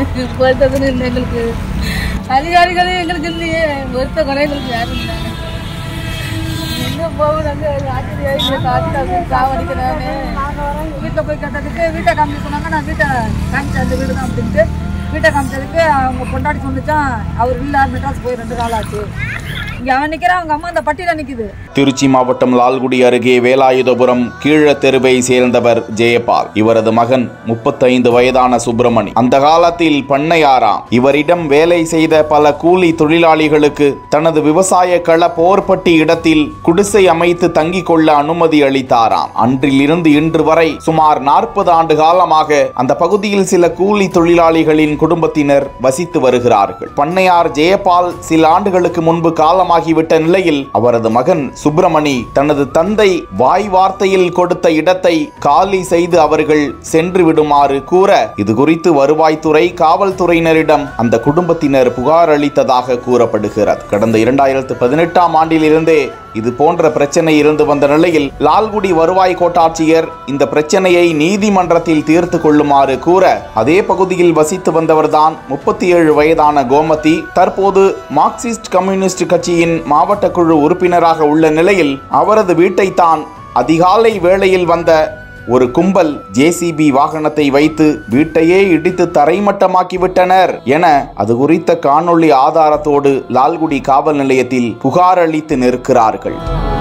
பொறுத்ததுன்னு இல்லை எங்களுக்கு அதிகாரிகளும் எங்களுக்கு இல்லையே ஒருத்த குறை எங்களுக்கு யாரும் இல்லை எங்க போகுதாங்க ஆச்சரியம் எங்களை காட்டி சாவடிக்கிறானே வீட்டில் போய் கேட்டதுக்கு வீட்டை காமிச்சு சொன்னாங்க நான் வீட்டை காமிச்சேன் அந்த வீடு தான் அப்படின்ட்டு வீட்டை காமிச்சதுக்கு அவங்க பொண்டாட்டி சொன்னிச்சான் அவர் இல்லை மெட்ராஸ் போய் ரெண்டு நாள் ஆச்சு இங்கே அவன் நிற்கிறான் அவங்க அம்மா அந்த பட்டியில் நிற்குது திருச்சி மாவட்டம் லால்குடி அருகே வேலாயுதபுரம் கீழத்தெருவை சேர்ந்தவர் ஜெயபால் இவரது மகன் முப்பத்தைந்து வயதான சுப்பிரமணி அந்த காலத்தில் பண்ணையாராம் இவரிடம் வேலை செய்த பல கூலி தொழிலாளிகளுக்கு தனது விவசாய கள போர்பட்டி இடத்தில் குடிசை அமைத்து தங்கிக் கொள்ள அனுமதி அளித்தாராம் அன்றிலிருந்து இன்று வரை சுமார் நாற்பது ஆண்டு காலமாக அந்த பகுதியில் சில கூலி தொழிலாளிகளின் குடும்பத்தினர் வசித்து வருகிறார்கள் பண்ணையார் ஜெயபால் சில ஆண்டுகளுக்கு முன்பு காலமாகிவிட்ட நிலையில் அவரது மகன் சுப்பிரமணி தனது தந்தை வாய் வார்த்தையில் கொடுத்த இடத்தை காலி செய்து அவர்கள் சென்று விடுமாறு கூற இது குறித்து வருவாய்த்துறை காவல்துறையினரிடம் அந்த குடும்பத்தினர் புகார் அளித்ததாக கூறப்படுகிறது கடந்த இரண்டாயிரத்து பதினெட்டாம் ஆண்டிலிருந்தே இது போன்ற பிரச்சனை இருந்து வந்த நிலையில் லால்குடி வருவாய் கோட்டாட்சியர் இந்த பிரச்சனையை நீதிமன்றத்தில் தீர்த்து கொள்ளுமாறு கூற அதே பகுதியில் வசித்து வந்தவர்தான் முப்பத்தி ஏழு வயதான கோமதி தற்போது மார்க்சிஸ்ட் கம்யூனிஸ்ட் கட்சியின் மாவட்ட குழு உறுப்பினராக உள்ள நிலையில் அவரது வீட்டை தான் அதிகாலை வேளையில் வந்த ஒரு கும்பல் ஜேசிபி வாகனத்தை வைத்து வீட்டையே இடித்து தரைமட்டமாக்கிவிட்டனர் என அது குறித்த காணொளி ஆதாரத்தோடு லால்குடி காவல் நிலையத்தில் புகார் அளித்து நிற்கிறார்கள்